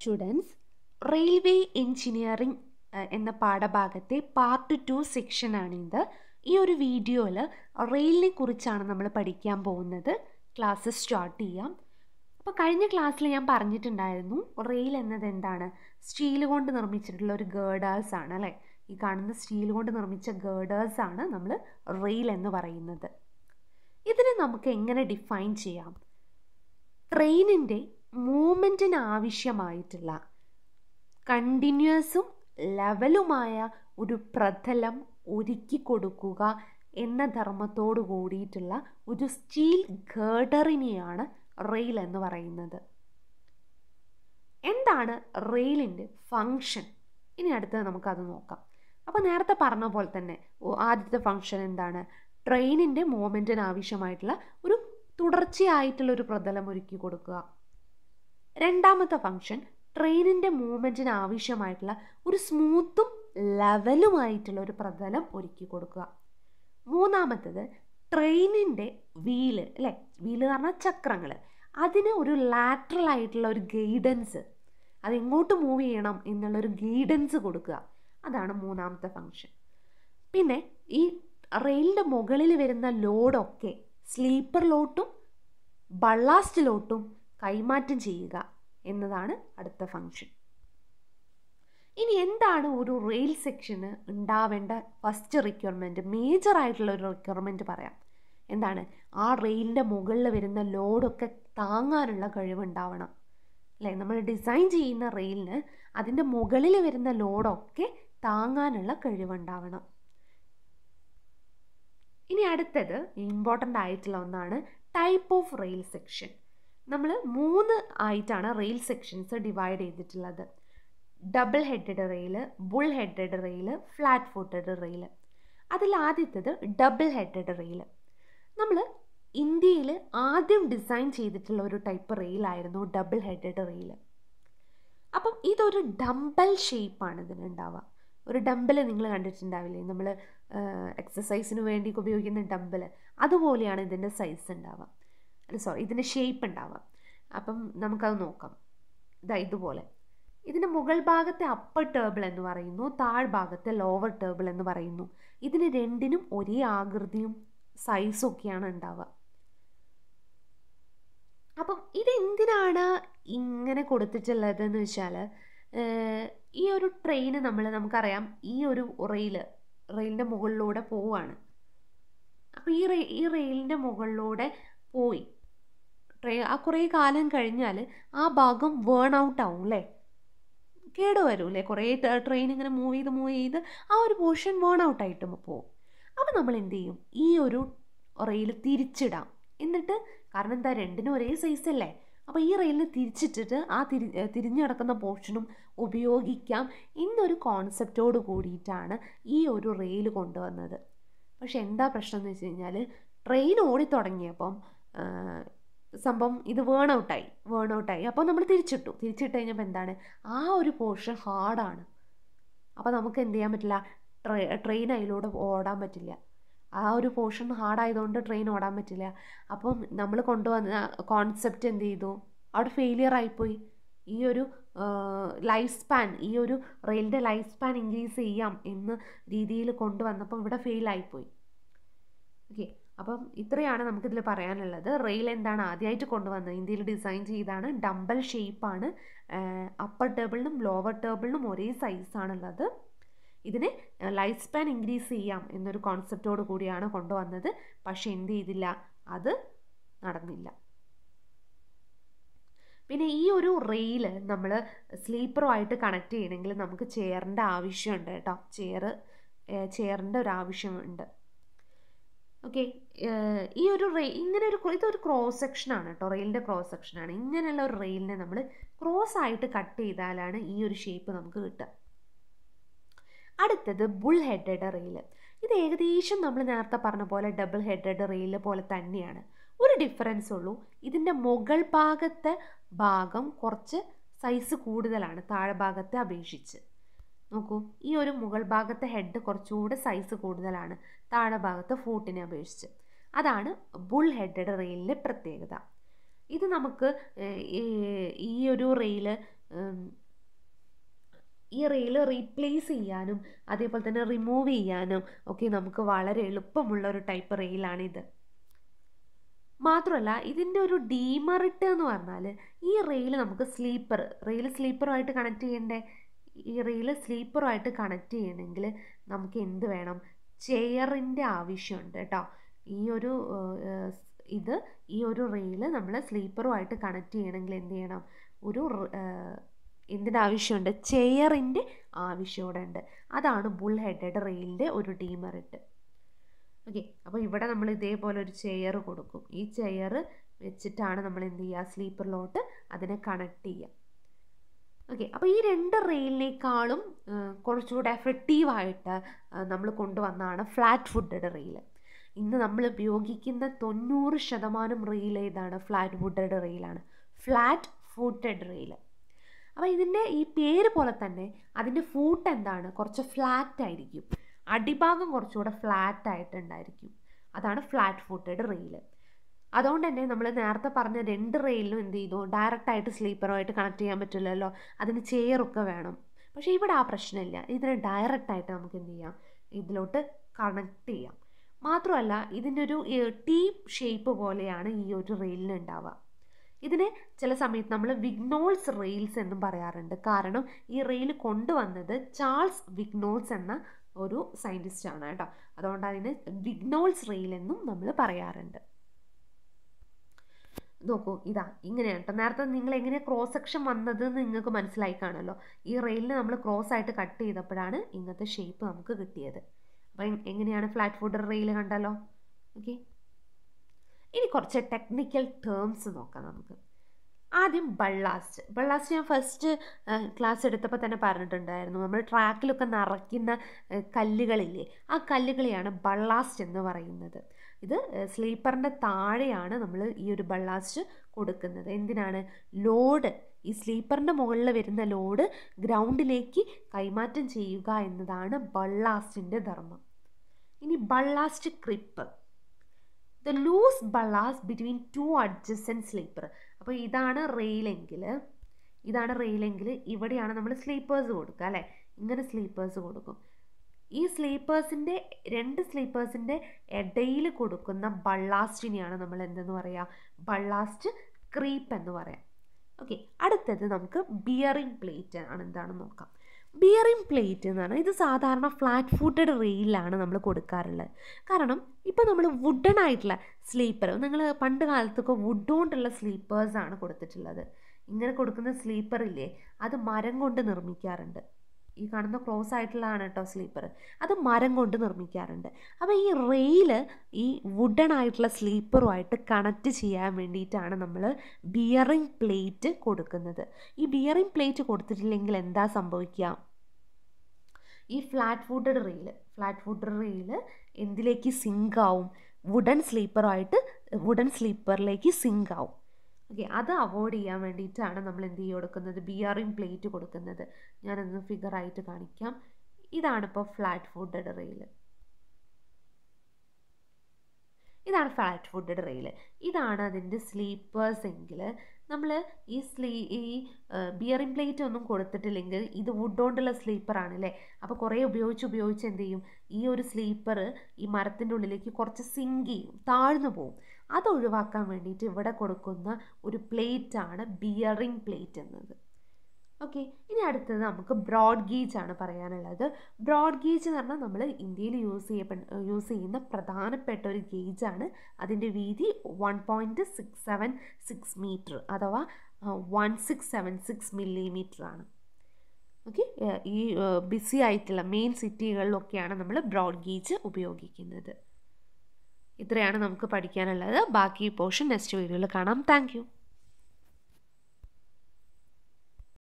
students railway engineering എന്ന പാഠഭാഗത്തെ part two സെക്ഷനാണിത് ഈ ഒരു വീഡിയോയിൽ റെയിലിനെ കുറിച്ചാണ് നമ്മൾ പഠിക്കാൻ പോകുന്നത് ക്ലാസ് സ്റ്റാർട്ട് ചെയ്യാം അപ്പോൾ കഴിഞ്ഞ ക്ലാസ്സിൽ ഞാൻ പറഞ്ഞിട്ടുണ്ടായിരുന്നു റെയിൽ എന്നത് എന്താണ് സ്റ്റീൽ കൊണ്ട് നിർമ്മിച്ചിട്ടുള്ള ഒരു ഗേഡേഴ്സ് ആണ് അല്ലേ ഈ കാണുന്ന സ്റ്റീൽ കൊണ്ട് നിർമ്മിച്ച ഗേഡേഴ്സ് ആണ് നമ്മൾ റെയിൽ എന്ന് പറയുന്നത് ഇതിനെ നമുക്ക് എങ്ങനെ ഡിഫൈൻ ചെയ്യാം ട്രെയിനിൻ്റെ മൂവ്മെൻറ്റിന് ആവശ്യമായിട്ടുള്ള കണ്ടിന്യൂസും ലെവലുമായ ഒരു പ്രതലം ഒരുക്കി കൊടുക്കുക എന്ന ധർമ്മത്തോട് കൂടിയിട്ടുള്ള ഒരു സ്റ്റീൽ ഗേഡറിനെയാണ് റെയിൽ എന്ന് പറയുന്നത് എന്താണ് റെയിലിൻ്റെ ഫങ്ഷൻ ഇനി അടുത്തത് നമുക്കത് നോക്കാം അപ്പോൾ നേരത്തെ പറഞ്ഞ പോലെ തന്നെ ആദ്യത്തെ ഫങ്ഷൻ എന്താണ് ട്രെയിനിൻ്റെ മൂവ്മെൻറ്റിന് ആവശ്യമായിട്ടുള്ള ഒരു തുടർച്ചയായിട്ടുള്ള ഒരു പ്രതലം ഒരുക്കി കൊടുക്കുക രണ്ടാമത്തെ ഫങ്ഷൻ ട്രെയിനിൻ്റെ മൂവ്മെൻറ്റിന് ആവശ്യമായിട്ടുള്ള ഒരു സ്മൂത്തും ലെവലുമായിട്ടുള്ള ഒരു പ്രതലം ഒരുക്കി കൊടുക്കുക മൂന്നാമത്തത് ട്രെയിനിൻ്റെ വീല് അല്ലേ വീല് എന്ന് പറഞ്ഞാൽ ചക്രങ്ങൾ അതിന് ഒരു ലാറ്ററൽ ആയിട്ടുള്ള ഒരു ഗൈഡൻസ് അത് എങ്ങോട്ട് മൂവ് ചെയ്യണം എന്നുള്ളൊരു ഗൈഡൻസ് കൊടുക്കുക അതാണ് മൂന്നാമത്തെ ഫങ്ഷൻ പിന്നെ ഈ റെയിലിൻ്റെ മുകളിൽ വരുന്ന ലോഡൊക്കെ സ്ലീപ്പർ ലോട്ടും ബള്ളാസ്റ്റ് ലോട്ടും കൈമാറ്റം ചെയ്യുക എന്നതാണ് അടുത്ത ഫങ്ഷൻ ഇനി എന്താണ് ഒരു റെയിൽ സെക്ഷന് ഉണ്ടാവേണ്ട ഫസ്റ്റ് റിക്വയർമെൻറ്റ് മേജർ ആയിട്ടുള്ള ഒരു റിക്വയർമെൻറ്റ് പറയാം എന്താണ് ആ റെയിലിൻ്റെ മുകളിൽ വരുന്ന ലോഡൊക്കെ താങ്ങാനുള്ള കഴിവുണ്ടാവണം അല്ലേ നമ്മൾ ഡിസൈൻ ചെയ്യുന്ന റെയിലിന് അതിൻ്റെ മുകളിൽ വരുന്ന ലോഡൊക്കെ താങ്ങാനുള്ള കഴിവുണ്ടാവണം ഇനി അടുത്തത് ഇമ്പോർട്ടൻ്റ് ആയിട്ടുള്ള ഒന്നാണ് ടൈപ്പ് ഓഫ് റെയിൽ സെക്ഷൻ നമ്മൾ മൂന്ന് ആയിട്ടാണ് റെയിൽ സെക്ഷൻസ് ഡിവൈഡ് ചെയ്തിട്ടുള്ളത് double headed rail bull headed rail flat footed rail അതിൽ ആദ്യത്തേത് ഡബിൾ ഹെഡഡ് റെയിൽ നമ്മൾ ഇന്ത്യയിൽ ആദ്യം ഡിസൈൻ ചെയ്തിട്ടുള്ള ഒരു ടൈപ്പ് റെയിലായിരുന്നു ഡബിൾ ഹെഡഡ് റെയിൽ അപ്പം ഇതൊരു ഡംബൽ ഷേപ്പാണ് ഇതിനുണ്ടാവുക ഒരു ഡമ്പൽ നിങ്ങൾ കണ്ടിട്ടുണ്ടാവില്ലേ നമ്മൾ എക്സസൈസിന് വേണ്ടി ഉപയോഗിക്കുന്ന ഡമ്പൽ അതുപോലെയാണ് ഇതിൻ്റെ സൈസ് ഉണ്ടാവുക അല്ല സോറി ഇതിൻ്റെ ഷേപ്പ് ഉണ്ടാവുക അപ്പം നമുക്കത് നോക്കാം ഇതാ ഇതുപോലെ ഇതിൻ്റെ മുകൾ ഭാഗത്തെ അപ്പർ ടേബിൾ എന്ന് പറയുന്നു താഴ്ഭാഗത്തെ ലോവർ ടേബിൾ എന്ന് പറയുന്നു ഇതിന് രണ്ടിനും ഒരേ ആകൃതിയും സൈസും ഒക്കെയാണ് ഉണ്ടാവുക അപ്പം ഇതെന്തിനാണ് ഇങ്ങനെ കൊടുത്തിട്ടുള്ളത് എന്ന് വെച്ചാൽ ഈ ഒരു ട്രെയിന് നമ്മൾ നമുക്കറിയാം ഈ ഒരു റെയിൽ റെയിലിൻ്റെ മുകളിലൂടെ പോവാണ് അപ്പോൾ ഈ റെയിൽ ഈ റെയിലിൻ്റെ മുകളിലൂടെ പോയി ട്രെയിൻ ആ കുറേ കാലം കഴിഞ്ഞാൽ ആ ഭാഗം വേൺ ഔട്ട് ആവും അല്ലേ കേട് വരും അല്ലേ കുറേ ട്രെയിൻ ഇങ്ങനെ മൂവ് ചെയ്ത് മൂവ് ചെയ്ത് ആ ഒരു പോർഷൻ വേൺ ഔട്ട് ആയിട്ട് പോകും അപ്പോൾ നമ്മൾ എന്ത് ചെയ്യും ഈ ഒരു റെയിൽ തിരിച്ചിടാം എന്നിട്ട് കാരണം എന്താ രണ്ടിനും ഒരേ സൈസ് അല്ലേ അപ്പോൾ ഈ റെയിലിന് തിരിച്ചിട്ടിട്ട് ആ തിരി തിരിഞ്ഞു കിടക്കുന്ന പോർഷനും ഉപയോഗിക്കാം എന്നൊരു കോൺസെപ്റ്റോട് കൂടിയിട്ടാണ് ഈ ഒരു റെയിൽ കൊണ്ടുവന്നത് പക്ഷെ എന്താ പ്രശ്നം എന്ന് വെച്ച് കഴിഞ്ഞാൽ ട്രെയിൻ ഓടി തുടങ്ങിയപ്പം സംഭവം ഇത് വേൺ ഔട്ടായി വേൺ ഔട്ടായി അപ്പോൾ നമ്മൾ തിരിച്ചിട്ടു തിരിച്ചിട്ട് കഴിഞ്ഞപ്പോൾ എന്താണ് ആ ഒരു പോർഷൻ ഹാർഡാണ് അപ്പോൾ നമുക്ക് എന്ത് ചെയ്യാൻ പറ്റില്ല ട്രെ ട്രെയിൻ അതിലൂടെ ഓടാൻ പറ്റില്ല ആ ഒരു പോർഷൻ ഹാർഡായതുകൊണ്ട് ട്രെയിൻ ഓടാൻ പറ്റില്ല അപ്പം നമ്മൾ കൊണ്ടുവന്ന കോൺസെപ്റ്റ് എന്ത് ചെയ്തു അവിടെ ഫെയിലിയർ ആയിപ്പോയി ഈ ഒരു ലൈഫ് സ്പാൻ ഈ ഒരു റെയിലിൻ്റെ ലൈഫ് സ്പാൻ ഇൻക്രീസ് ചെയ്യാം എന്ന രീതിയിൽ കൊണ്ടുവന്നപ്പം ഇവിടെ ഫെയിൽ ആയിപ്പോയി ഓക്കെ അപ്പം ഇത്രയാണ് നമുക്കിതിൽ പറയാനുള്ളത് റെയിൽ എന്താണ് ആദ്യമായിട്ട് കൊണ്ടുവന്നത് ഇന്ത്യയിൽ ഡിസൈൻ ചെയ്താണ് ഡംബൽ ഷേപ്പാണ് അപ്പർ ടേബിളിനും ലോവർ ടേബിളിനും ഒരേ സൈസാണുള്ളത് ഇതിന് ലൈഫ് സ്പാൻ ഇൻക്രീസ് ചെയ്യാം എന്നൊരു കോൺസെപ്റ്റോട് കൂടിയാണ് കൊണ്ടുവന്നത് പക്ഷെ എന്ത് ചെയ്തില്ല അത് നടന്നില്ല പിന്നെ ഈ ഒരു റെയിൽ നമ്മൾ സ്ലീപ്പറുമായിട്ട് കണക്ട് ചെയ്യണമെങ്കിൽ നമുക്ക് ചെയറിൻ്റെ ആവശ്യമുണ്ട് കേട്ടോ ചെയർ ചെയറിൻ്റെ ഒരു ആവശ്യമുണ്ട് ഓക്കെ ഈ ഒരു റെയിൽ ഇങ്ങനെ ഒരു ഇതൊരു ക്രോസ് സെക്ഷനാണ് കേട്ടോ റെയിലിൻ്റെ ക്രോസ് സെക്ഷനാണ് ഇങ്ങനെയുള്ള ഒരു റെയിലിനെ നമ്മൾ ക്രോസ് ആയിട്ട് കട്ട് ചെയ്താലാണ് ഈ ഒരു ഷേപ്പ് നമുക്ക് കിട്ടുക അടുത്തത് ബുൾ ഹെഡഡ് റെയിൽ ഇത് ഏകദേശം നമ്മൾ നേരത്തെ പറഞ്ഞ പോലെ ഡബിൾ ഹെഡഡ് റെയിൽ പോലെ തന്നെയാണ് ഒരു ഡിഫറൻസ് ഉള്ളൂ ഇതിൻ്റെ മുകൾ ഭാഗത്തെ ഭാഗം കുറച്ച് സൈസ് കൂടുതലാണ് താഴെ ഭാഗത്തെ അപേക്ഷിച്ച് നോക്കൂ ഈ ഒരു മുകൾ ഭാഗത്തെ ഹെഡ് കുറച്ചുകൂടെ സൈസ് കൂടുതലാണ് താഴെ ഭാഗത്തെ ഫൂട്ടിനെ അപേക്ഷിച്ച് അതാണ് ബുൾ ഹെഡഡ് റെയിലിൻ്റെ പ്രത്യേകത ഇത് നമുക്ക് ഈ ഒരു റെയിൽ ഈ റെയിൽ റീപ്ലേസ് ചെയ്യാനും അതേപോലെ തന്നെ റിമൂവ് ചെയ്യാനും ഒക്കെ നമുക്ക് വളരെ എളുപ്പമുള്ള ഒരു ടൈപ്പ് റെയിലാണിത് മാത്രമല്ല ഇതിൻ്റെ ഒരു ഡീമറിട്ട് എന്ന് പറഞ്ഞാൽ ഈ റെയിൽ നമുക്ക് സ്ലീപ്പർ റെയിൽ സ്ലീപ്പറുമായിട്ട് കണക്ട് ചെയ്യണ്ടേ ഈ റെയിൽ സ്ലീപ്പറുമായിട്ട് കണക്ട് ചെയ്യണമെങ്കിൽ നമുക്ക് എന്ത് വേണം ചെയറിൻ്റെ ആവശ്യമുണ്ട് കേട്ടോ ഈ ഒരു ഇത് ഈ ഒരു റെയിൽ നമ്മൾ സ്ലീപ്പറുമായിട്ട് കണക്ട് ചെയ്യണമെങ്കിൽ എന്ത് ചെയ്യണം ഒരു എന്തിൻ്റെ ആവശ്യമുണ്ട് ചെയറിൻ്റെ ആവശ്യം ഉണ്ട് അതാണ് ബുൾ ഹെഡഡ് റെയിലിൻ്റെ ഒരു ഡീമറിട്ട് ഓക്കെ അപ്പോൾ ഇവിടെ നമ്മൾ ഇതേപോലെ ഒരു ചെയർ കൊടുക്കും ഈ ചെയർ വെച്ചിട്ടാണ് നമ്മൾ എന്ത് ചെയ്യുക സ്ലീപ്പറിലോട്ട് അതിനെ കണക്ട് ചെയ്യുക ഓക്കെ അപ്പോൾ ഈ രണ്ട് റെയിലിനേക്കാളും കുറച്ചുകൂടെ എഫക്റ്റീവായിട്ട് നമ്മൾ കൊണ്ടുവന്നതാണ് ഫ്ലാറ്റ് ഫുഡഡ് റെയിൽ ഇന്ന് നമ്മൾ ഉപയോഗിക്കുന്ന തൊണ്ണൂറ് ശതമാനം റെയിൽ ഏതാണ് ഫ്ലാറ്റ് ഫുഡഡ് റെയിലാണ് ഫ്ലാറ്റ് ഫുട്ടഡ് റെയിൽ അപ്പോൾ ഇതിൻ്റെ ഈ പേര് പോലെ തന്നെ അതിൻ്റെ ഫൂട്ട് എന്താണ് കുറച്ച് ഫ്ലാറ്റ് ആയിരിക്കും അടിഭാഗം കുറച്ചുകൂടെ ഫ്ലാറ്റ് ആയിട്ടുണ്ടായിരിക്കും അതാണ് ഫ്ലാറ്റ് ഫുട്ടഡ് റെയിൽ അതുകൊണ്ട് തന്നെ നമ്മൾ നേരത്തെ പറഞ്ഞ രണ്ട് റെയിലിനും എന്ത് ചെയ്തു ഡയറക്റ്റ് ആയിട്ട് സ്ലീപ്പറുമായിട്ട് കണക്ട് ചെയ്യാൻ പറ്റില്ലല്ലോ അതിന് ചെയറൊക്കെ വേണം പക്ഷേ ഇവിടെ ആ പ്രശ്നമില്ല ഇതിന് ഡയറക്റ്റ് ആയിട്ട് നമുക്ക് എന്ത് ചെയ്യാം ഇതിലോട്ട് കണക്ട് ചെയ്യാം മാത്രമല്ല ഇതിൻ്റെ ഒരു ടീ ഷേപ്പ് പോലെയാണ് ഈ ഒരു റെയിലിന് ഉണ്ടാവുക ഇതിനെ ചില സമയത്ത് നമ്മൾ വിഗ്നോൾസ് റെയിൽസ് എന്നും പറയാറുണ്ട് കാരണം ഈ റെയിൽ കൊണ്ടുവന്നത് ചാൾസ് വിഗ്നോൾസ് എന്ന ഒരു സയൻറ്റിസ്റ്റ് ആണ് കേട്ടോ അതുകൊണ്ട് അതിന് വിഗ്നോൾസ് റെയിൽ എന്നും നമ്മൾ പറയാറുണ്ട് നോക്കൂ ഇതാ ഇങ്ങനെയാണ് കേട്ടോ നേരത്തെ നിങ്ങൾ എങ്ങനെ ക്രോസ് സെക്ഷൻ വന്നത് നിങ്ങൾക്ക് മനസ്സിലായി കാണുമല്ലോ ഈ റെയിലിന് നമ്മൾ ക്രോസ് ആയിട്ട് കട്ട് ചെയ്തപ്പോഴാണ് ഇങ്ങനത്തെ ഷേപ്പ് നമുക്ക് കിട്ടിയത് അപ്പം എങ്ങനെയാണ് ഫ്ലാറ്റ് ഫുഡർ റെയിൽ കണ്ടല്ലോ ഓക്കെ ഇനി കുറച്ച് ടെക്നിക്കൽ ടേംസ് നോക്കാം നമുക്ക് ആദ്യം ബള്ളാസ്റ്റ് ബള്ളാസ്റ്റ് ഞാൻ ഫസ്റ്റ് ക്ലാസ് എടുത്തപ്പോൾ തന്നെ പറഞ്ഞിട്ടുണ്ടായിരുന്നു നമ്മൾ ട്രാക്കിലൊക്കെ നിറയ്ക്കുന്ന കല്ലുകളില്ലേ ആ കല്ലുകളെയാണ് ബള്ളാസ്റ്റ് എന്ന് പറയുന്നത് ഇത് സ്ലീപ്പറിൻ്റെ താഴെയാണ് നമ്മൾ ഈ ഒരു ബള്ളാസ്റ്റ് കൊടുക്കുന്നത് എന്തിനാണ് ലോഡ് ഈ സ്ലീപ്പറിൻ്റെ മുകളിൽ വരുന്ന ലോഡ് ഗ്രൗണ്ടിലേക്ക് കൈമാറ്റം ചെയ്യുക എന്നതാണ് ബള്ളാസ്റ്റിൻ്റെ ധർമ്മം ഇനി ballast grip the loose ballast between two adjacent sleeper അപ്പോൾ ഇതാണ് റെയിലെങ്കിൽ ഇതാണ് റെയിലെങ്കിൽ ഇവിടെയാണ് നമ്മൾ സ്ലീപ്പേഴ്സ് കൊടുക്കുക അല്ലേ ഇങ്ങനെ സ്ലീപ്പേഴ്സ് കൊടുക്കും ഈ സ്ലീപ്പേഴ്സിൻ്റെ രണ്ട് സ്ലീപ്പേഴ്സിൻ്റെ ഇടയിൽ കൊടുക്കുന്ന ബള്ളാസ്റ്റിനെയാണ് നമ്മൾ എന്തെന്ന് പറയുക ബള്ളാസ്റ്റ് ക്രീപ്പ് എന്ന് പറയാം ഓക്കെ അടുത്തത് നമുക്ക് ബിയറിംഗ് പ്ലേറ്റ് ആണ് എന്താണെന്ന് നോക്കാം ബിയറിംഗ് പ്ലേറ്റ് എന്ന് പറഞ്ഞാൽ ഇത് സാധാരണ ഫ്ലാറ്റ് ഫുട്ടഡ് റെയിലാണ് നമ്മൾ കൊടുക്കാറുള്ളത് കാരണം ഇപ്പോൾ നമ്മൾ വുഡൺ ആയിട്ടുള്ള സ്ലീപ്പർ നിങ്ങൾ പണ്ട് കാലത്തൊക്കെ വുഡ് കൊണ്ടുള്ള സ്ലീപ്പേഴ്സാണ് കൊടുത്തിട്ടുള്ളത് ഇങ്ങനെ കൊടുക്കുന്ന സ്ലീപ്പർ ഇല്ലേ അത് മരം കൊണ്ട് നിർമ്മിക്കാറുണ്ട് ഈ കാണുന്ന ക്ലോസ് ആയിട്ടുള്ളതാണ് കേട്ടോ സ്ലീപ്പർ അത് മരം കൊണ്ട് നിർമ്മിക്കാറുണ്ട് അപ്പോൾ ഈ റെയിൽ ഈ വുഡൺ ആയിട്ടുള്ള സ്ലീപ്പറുമായിട്ട് കണക്റ്റ് ചെയ്യാൻ വേണ്ടിയിട്ടാണ് നമ്മൾ ബിയറിംഗ് പ്ലേറ്റ് കൊടുക്കുന്നത് ഈ ബിയറിംഗ് പ്ലേറ്റ് കൊടുത്തിട്ടില്ലെങ്കിൽ എന്താ സംഭവിക്കുക ഈ flat footed rail flat footed rail എന്തിലേക്ക് സിങ്ക് ആവും വുഡൻ സ്ലീപ്പറുമായിട്ട് വുഡൻ സ്ലീപ്പറിലേക്ക് സിങ്ക് ആവും ഓക്കെ അത് അവോയ്ഡ് ചെയ്യാൻ വേണ്ടിയിട്ടാണ് നമ്മൾ എന്ത് ചെയ്ത് കൊടുക്കുന്നത് ബിയറിംഗ് പ്ലേറ്റ് കൊടുക്കുന്നത് ഞാനൊന്ന് ഫിഗറായിട്ട് കാണിക്കാം ഇതാണിപ്പോൾ ഫ്ലാറ്റ് ഫുഡഡ് റെയിൽ ഇതാണ് ഫ്ലാറ്റ് ഫുഡഡ് റെയിൽ ഇതാണ് അതിൻ്റെ സ്ലീപ്പേഴ്സ് എങ്കിൽ നമ്മൾ ഈ സ്ലീ ഈ ബിയറിംഗ് പ്ലേറ്റ് ഒന്നും കൊടുത്തിട്ടില്ലെങ്കിൽ ഇത് വുഡ് കൊണ്ടുള്ള സ്ലീപ്പറാണ് അല്ലേ അപ്പോൾ കുറേ ഉപയോഗിച്ച് ഉപയോഗിച്ച് എന്ത് ചെയ്യും ഈ ഒരു സ്ലീപ്പർ ഈ മരത്തിൻ്റെ ഉള്ളിലേക്ക് കുറച്ച് സിങ്ക് ചെയ്യും താഴ്ന്നു പോവും അത് ഒഴിവാക്കാൻ വേണ്ടിയിട്ട് ഇവിടെ കൊടുക്കുന്ന ഒരു പ്ലേറ്റാണ് ബിയറിംഗ് പ്ലേറ്റ് എന്നത് ഓക്കെ ഇനി അടുത്തത് നമുക്ക് ബ്രോഡ് ഗേജ് ആണ് പറയാനുള്ളത് ബ്രോഡ് ഗേജ് എന്ന് പറഞ്ഞാൽ നമ്മൾ ഇന്ത്യയിൽ യൂസ് ചെയ്യപ്പെ യൂസ് ചെയ്യുന്ന പ്രധാനപ്പെട്ട ഒരു ഗേജാണ് അതിൻ്റെ വീതി one point six seven six metre അഥവാ one six seven six millimetre ആണ് ഓക്കെ ഈ ബിസി ആയിട്ടുള്ള മെയിൻ സിറ്റികളിലൊക്കെയാണ് നമ്മൾ ബ്രോഡ് ഗേജ് ഉപയോഗിക്കുന്നത് ഇത്രയാണ് നമുക്ക് പഠിക്കാനുള്ളത് ബാക്കി പോർഷൻ നെക്സ്റ്റ് വീഡിയോയിൽ കാണാം താങ്ക്